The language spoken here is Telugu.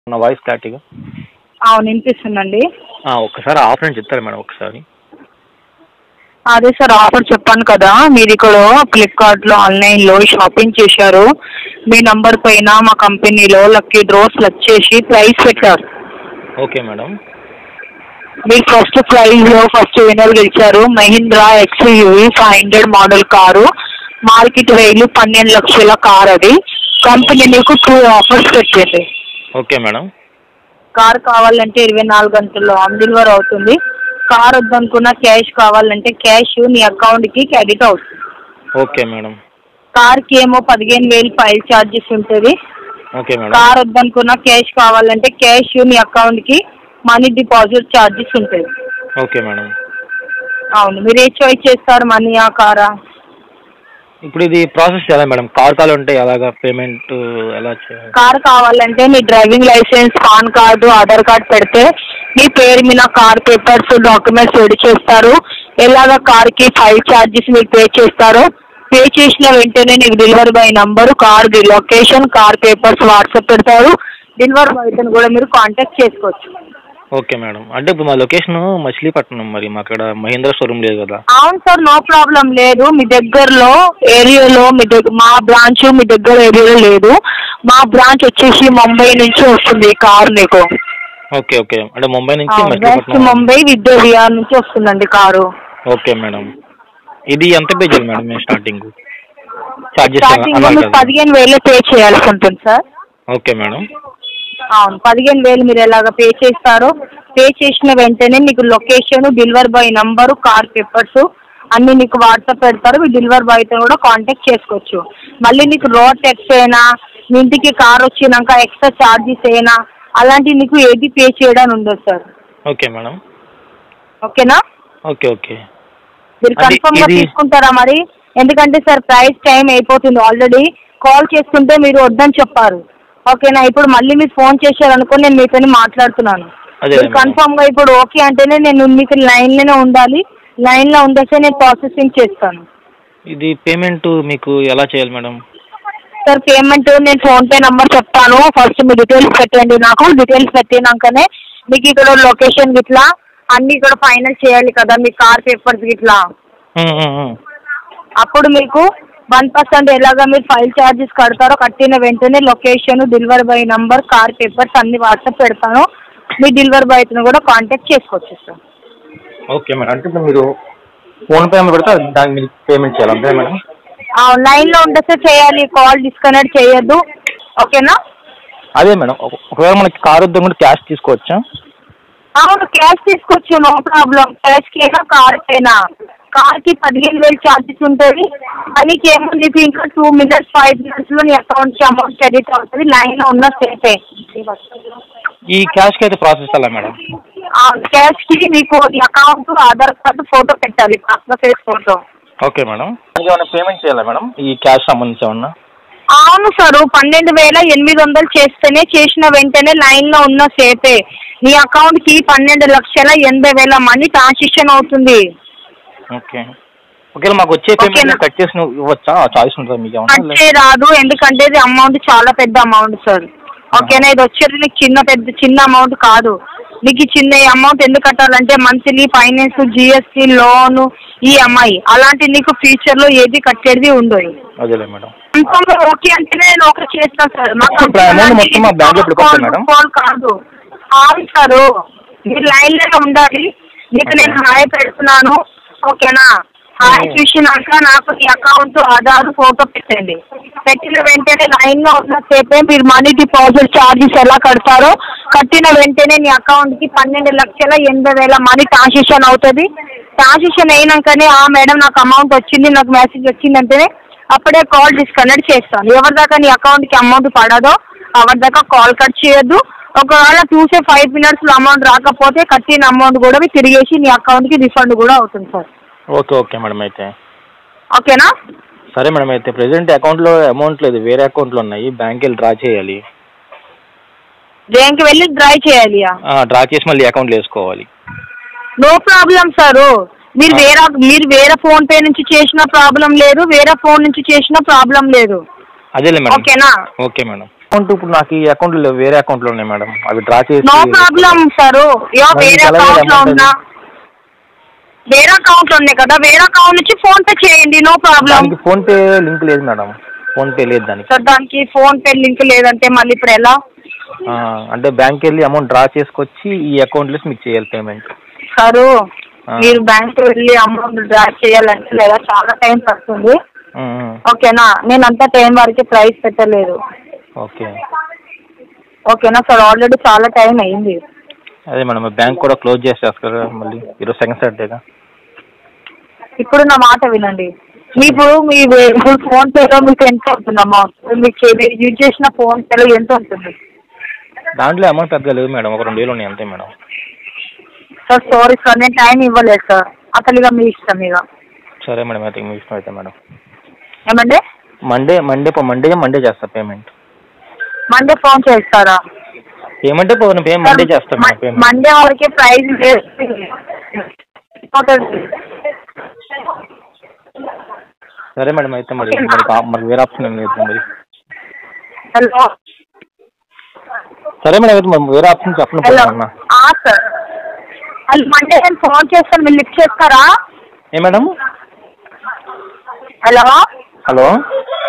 నా వాయిస్ క్లారిటీగా అవును వినిపిస్తుందండి ఆ, ఒక్కసారి ఆఫర్ అని చెప్తారా మేడం ఒకసారి అదే సార్ ఆఫర్ చెప్పాను కదా మీరు ఇక్కడ ఫ్లిప్కార్ట్లో ఆన్లైన్లో షాపింగ్ చేశారు మీ నంబర్ పైన మా కంపెనీలో లక్కీ డ్రోస్ లక్ చేసి ప్రైస్ పెట్టారు ఓకే మేడం మీరు ఫస్ట్ ప్రైజ్లో ఫస్ట్ విన్నర్ గెలిచారు Mahindra XUV five hundred model car market వేలు పన్నెండు లక్షల కార్ అది కంపెనీ మీకు టూ ఆఫర్స్ పెట్టింది ఓకే మేడం కార్ కావాలంటే ఇరవై నాలుగు గంటల్లో ఆన్ డెలివర్ అవుతుంది కార్ వద్దనుకున్న క్యాష్ కావాలంటే క్యాష్ నీ అకౌంట్కి క్రెడిట్ అవుతుంది ఓకే మేడం కార్కి ఏమో పదిహేను వేలు ఫైల్ ఛార్జెస్ ఉంటుంది ఓకే మేడం కార్ వద్దనుకున్న క్యాష్ కావాలంటే క్యాష్ నీ అకౌంట్కి మనీ డిపాజిట్ ఛార్జెస్ ఉంటుంది ఓకే మేడం అవును మీరు ఏ చాయిస్ చేస్తారు మనీ ఆ కారా ఇప్పుడు ఇది ప్రాసెస్ చేయాలి మేడం కార్ కాల్ ఉంటే ఎలాగా పేమెంట్ ఎలా చేయాలి కార్ కావాలంటే మీ driving licence PAN card Aadhaar card పెడితే మీ పేరు మీద కార్ పేపర్స్ డాక్యుమెంట్స్ రెడీ చేస్తారు ఎలాగ కార్కి ఫైల్ ఛార్జెస్ మీకు పే చేస్తారు పే చేసిన వెంటనే నీకు delivery boy number car location car papers WhatsApp పెడతారు డెలివరీ బాయ్తో కూడా మీరు కాంటాక్ట్ చేసుకోవచ్చు ఓకే మేడం అంటే ఇప్పుడు మా లొకేషన్ మచిలీపట్నం మరి మా అక్కడ మహీంద్రా షోరూమ్ లేదు కదా అవును సార్ నో ప్రాబ్లం లేదు మీ దగ్గరలో ఏరియాలో మీ దగ్గర మా బ్రాంచ్ మీ దగ్గర ఏరియాలో లేదు మా బ్రాంచ్ వచ్చేసి ముంబై నుంచి వస్తుంది ఈ కార్ మీకు ఓకే ఓకే అంటే ముంబై నుంచి వెస్ట్ మచిలీపట్నం ముంబై విద్యా విహార్ నుంచి వస్తుందండి కారు ఓకే మేడం ఇది ఎంత పే చేయాలి మేడం మేము స్టార్టింగ్ చార్జెస్ స్టార్టింగ్ లో అన్నారు మీకు కదా పదిహేను వేలు పే చేయాల్సి ఉంటుంది సార్ ఓకే మేడం అవును పదిహేను వేలు మీరు ఎలాగ పే చేస్తారో పే చేసిన వెంటనే మీకు location delivery boy number car papers అన్ని నీకు వాట్సాప్ పెడతారు మీ డెలివరీ బాయ్తో కూడా కాంటాక్ట్ చేసుకోవచ్చు మళ్ళీ నీకు రోడ్ ట్యాక్స్ అయినా మీ ఇంటికి కార్ వచ్చినాక ఎక్స్ట్రా ఛార్జెస్ అయినా అలాంటివి నీకు ఏది పే చేయడానికి ఉండదు సార్ ఓకే మేడం ఓకేనా ఓకే ఓకే మీరు అది కన్ఫర్మ్ గా ఇది- తీసుకుంటారా మరి ఎందుకంటే సార్ ప్రైస్ టైం అయిపోతుంది ఆల్రెడీ కాల్ చేసుకుంటే మీరు వద్దని చెప్పారు ఓకేనా ఇప్పుడు మళ్ళీ మీరు ఫోన్ చేశారనుకో నేను మీతో మాట్లాడుతున్నాను అదే మీరు మేడం. కన్ఫర్మ్ గా ఇప్పుడు ఓకే అంటేనే నేను మీకు లైన్ లోనే ఉండాలి లైన్ లో ఉండేస్తే నేను ప్రాసెసింగ్ చేస్తాను ఇది పేమెంట్ మీకు ఎలా చేయాలి మేడం సార్ పేమెంట్ నేను ఫోన్ పే నంబర్ చెప్తాను ఫస్ట్ మీ డీటెయిల్స్ పెట్టండి నాకు డీటెయిల్స్ పెట్టినాకనే మీకు ఇక్కడ లొకేషన్ గిట్లా అన్ని ఇక్కడ ఫైనల్ చేయాలి కదా మీ కార్ పేపర్స్ గిట్లా ఉమ్, ఉమ్, ఉమ్. అప్పుడు మీకు వన్ పర్సెంట్ ఎలాగా మీరు ఫైల్ ఛార్జెస్ కడతారో కట్టిన వెంటనే location delivery boy number car papers అన్ని వాట్సాప్ పెడతాను మీ డెలివరీ బాయ్తో కూడా కాంటాక్ట్ చేసుకోవచ్చు సార్ ఓకే మేడం అంటే ఇప్పుడు మీరు ఫోన్ పే పెడితే దానికి మీరు పేమెంట్ చేయాలి అంతే మేడం లైన్లో ఉండేస్తే చేయాలి కాల్ డిస్కనెక్ట్ చేయొద్దు ఓకేనా అదే మేడం ఒక- ఒకవేళ మనకి కార్ వద్ద కూడా క్యాష్ తీసుకోవచ్చా అవును క్యాష్ తీసుకోవచ్చు నో ప్రాబ్లం క్యాష్కి అయినా కార్కైనా కార్కి పదిహేను వేలు ఛార్జెస్ ఉంటుంది మనకి ఏమో నీకు ఇంకా టూ మినిట్స్ ఫైవ్ మినిట్స్లో నీ అకౌంట్కి అమౌంట్ క్రెడిట్ అవుతుంది లైన్లో ఉన్న సేఫే ఈ క్యాష్కి అయితే ప్రాసెస్ ఎలా మేడం క్యాష్కి మీకు అకౌంట్ ఆధార్ కార్డు ఫోటో పెట్టాలి passport size photo okay madam ఏమైనా పేమెంట్ చేయాలా మేడం ఈ క్యాష్ సంబంధించి ఏమన్నా అవును సార్ పన్నెండు వేల ఎనిమిది వందలు చేస్తేనే చేసిన వెంటనే లైన్లో ఉన్న సేఫే నీ అకౌంట్కి పన్నెండు లక్షల ఎనభై వేల మనీ ట్రాన్సాక్షన్ అవుతుంది ఓకే ఒకవేళ మాకు వచ్చే ఓకేనా? పేమెంట్ కట్ చేసి ఇవ్వచ్చా చాయిస్ ఉంటుందా మీకు ఏమన్నా అంటే రాదు ఎందుకంటే ఇది అమౌంట్ చాలా పెద్ద అమౌంట్ సార్ ఓకేనా ఇది వచ్చేది నీకు చిన్న పెద్ద చిన్న అమౌంట్ కాదు నీకు ఈ చిన్న అమౌంట్ ఎందుకు కట్టాలంటే monthly finance GST loan EMI అలాంటి నీకు ఫ్యూచర్లో ఏది కట్టేది ఉండదు అదేలే మేడం కన్ఫర్మ్ ఓకే అంటేనే నేను ఓకే చేస్తాను సార్ మా ఇప్పుడు amount మొత్తం మా bank లో ఎప్పుడు కట్టాలి మేడం? కాల్ కాదు అవును సార్ మీరు లైన్ లోనే ఉండాలి మీకు నేను హాయ్ పెడుతున్నాను ఓకేనా హాయ్ చూసినాక నాకు ఈ అకౌంట్ ఆధార్ ఫోటో పెట్టండి పెట్టిన వెంటనే లైన్ లో ఉన్న సేపే మీరు మనీ డిపాజిట్ ఛార్జెస్ ఎలా కడతారో కట్టిన వెంటనే నీ అకౌంట్ కి పన్నెండు లక్షల ఎనభై వేల మనీ ట్రాన్సాక్షన్ అవుతుంది ట్రాన్సాక్షన్ అయినాకనే ఆ మేడం నాకు అమౌంట్ వచ్చింది నాకు మెసేజ్ వచ్చిందంటేనే అప్పుడే కాల్ డిస్కనెక్ట్ చేస్తాను ఎవరి దాకా నీ అకౌంట్కి అమౌంట్ పడదో ఎవరి దాకా కాల్ కట్ చేయొద్దు ఒకవేళ చూసే ఫైవ్ మినిట్స్లో అమౌంట్ రాకపోతే కట్టిన అమౌంట్ కూడా మీరు తిరిగేసి నీ అకౌంట్కి రిఫండ్ కూడా అవుతుంది సార్ ఓకే ఓకే మేడం అయితే ఓకేనా సరే మేడం అయితే ప్రెసెంట్ అకౌంట్లో అమౌంట్ లేదు వేరే అకౌంట్లో ఉన్నాయి బ్యాంక్ వెళ్ళి డ్రా చేయాలి బ్యాంక్కి వెళ్ళి డ్రై చేయాలి డ్రా చేసి మళ్ళీ అకౌంట్లో వేసుకోవాలి నో ప్రాబ్లం సార్ మీరు వేరే మీరు వేరే ఫోన్ పే నుంచి చేసిన ప్రాబ్లం లేదు వేరే ఫోన్ నుంచి చేసిన ప్రాబ్లం లేదు అదేలే మేడం ఓకేనా ఓకే మేడం అకౌంట్ ఇప్పుడు నాకు ఈ అకౌంట్లో లేవు వేరే అకౌంట్లో ఉన్నాయి మేడం అవి డ్రా చేసి నో ప్రాబ్లం సార్ యో మరి వేరే అలాగే అకౌంట్ లో amount ఉన్నా వేరే అకౌంట్ లో ఉన్నాయి కదా వేరే అకౌంట్ నుంచి ఫోన్ పే చేయండి నో ప్రాబ్లం దానికి ఫోన్ పే లింక్ లేదు మేడం ఫోన్ పే లేదు దానికి సార్ దానికి ఫోన్ పే లింక్ లేదంటే మళ్ళీ ఇప్పుడు ఎలా ఆ, అంటే బ్యాంక్ వెళ్ళి అమౌంట్ డ్రా చేసుకొచ్చి ఈ అకౌంట్లో మీకు చేయాలి పేమెంట్ సారు ఆ. మీరు బ్యాంక్ వెళ్ళి అమౌంట్ డ్రా చేయాలంటే లేదా చాలా టైం పడుతుంది ఓకేనా నేను అంత టైం వరకు ప్రైస్ పెట్టలేదు ఓకే ఓకేనా సార్ ఆల్రెడీ చాలా టైం అయింది అదే మేడం బ్యాంక్ కూడా క్లోజ్ చేసేస్తారు కదా మళ్ళీ ఈరోజు సెకండ్ సాటర్డేగా ఇప్పుడు నా మాట వినండి మీకు మీ ఫోన్ పేలో మీకు ఎంత అవుతుంది అమౌంట్ మీకు మీరు యూజ్ చేసిన ఫోన్ పేలో ఎంత ఉంటుంది దాంట్లో అమౌంట్ పెద్దగా లేదు మేడం ఒక రెండు వేలు ఉన్నాయి అంతే మేడం సార్ సారీ సార్ నేను టైం ఇవ్వలేదు సార్ అసలు ఇక మీ ఇష్టం ఇక సరే మేడం అయితే మీ ఇష్టం అయితే మేడం ఏమండి మండే మండే మండే మండే చేస్తా పేమెంట్ మండే ఫోన్ చేస్తారా పేమెంటే పోను పే మండే చేస్తా మేడం పేమెంట్ మండే వరకే ప్రైస్ లేదు సరే మేడం అయితే మరి మరి కా- మరి వేరే ఆప్షన్ ఏం లేదు మరి హలో సరే మేడం అయితే మరి వేరే ఆప్షన్ చెప్పండి హలో అన్న సార్ అది మండే నేను ఫోన్ చేస్తాను మీరు లిఫ్ట్ చేస్తారా ఏ మేడం హలో హలో